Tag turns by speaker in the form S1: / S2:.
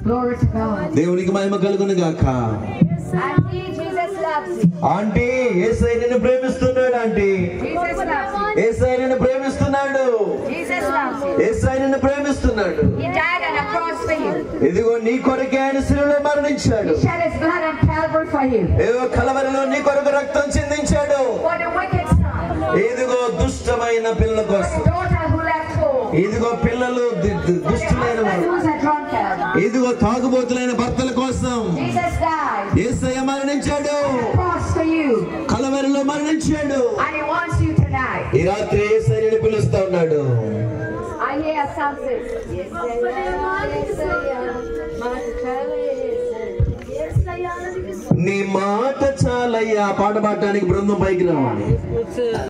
S1: Glory to God.
S2: దేవునికి మహిమ కలుగును గాక
S1: Auntie, Jesus loves you.
S2: Auntie ఏసై నిన్ను ప్రేమిస్తున్నాడు ఆంటీ
S1: Jesus loves you.
S2: ఏసై నిన్ను ప్రేమిస్తున్నాడు
S1: Jesus loves you.
S2: ఏసై నిన్ను ప్రేమిస్తున్నాడు
S1: He died on a cross for you.
S2: ఇదిగో నీ కొరకే ఆయన శిలువలో మరణించాడు
S1: He shed his blood on Calvary for you.
S2: ఏదో కలవరిలో నీ కొరకు రక్తం చిందించాడు
S1: For the wicked son.
S2: ఇదిగో దుష్టమైన పిల్లల
S1: For
S2: కోసం
S1: the daughter who left home.
S2: ఇదిగో పిల్లలు ది- ది-
S1: For the
S2: దుష్టులైన
S1: husband
S2: వారు
S1: who's a drunkard.
S2: ఇదిగో తాగుబోతులైన భర్తల కోసం
S1: Jesus died.
S2: ఏసయ్య మరణించాడు
S1: on the cross for you.
S2: కలవరిలో మరణించాడు
S1: And he wants you tonight.
S2: ఈ రాత్రి ఏసయ్యని పిలుస్తా ఉన్నాడు
S1: I hear a sound says, Yes,
S2: నీ మాట చాలయ్యా పాట పాడటానికి బృందం పైకి రావాలి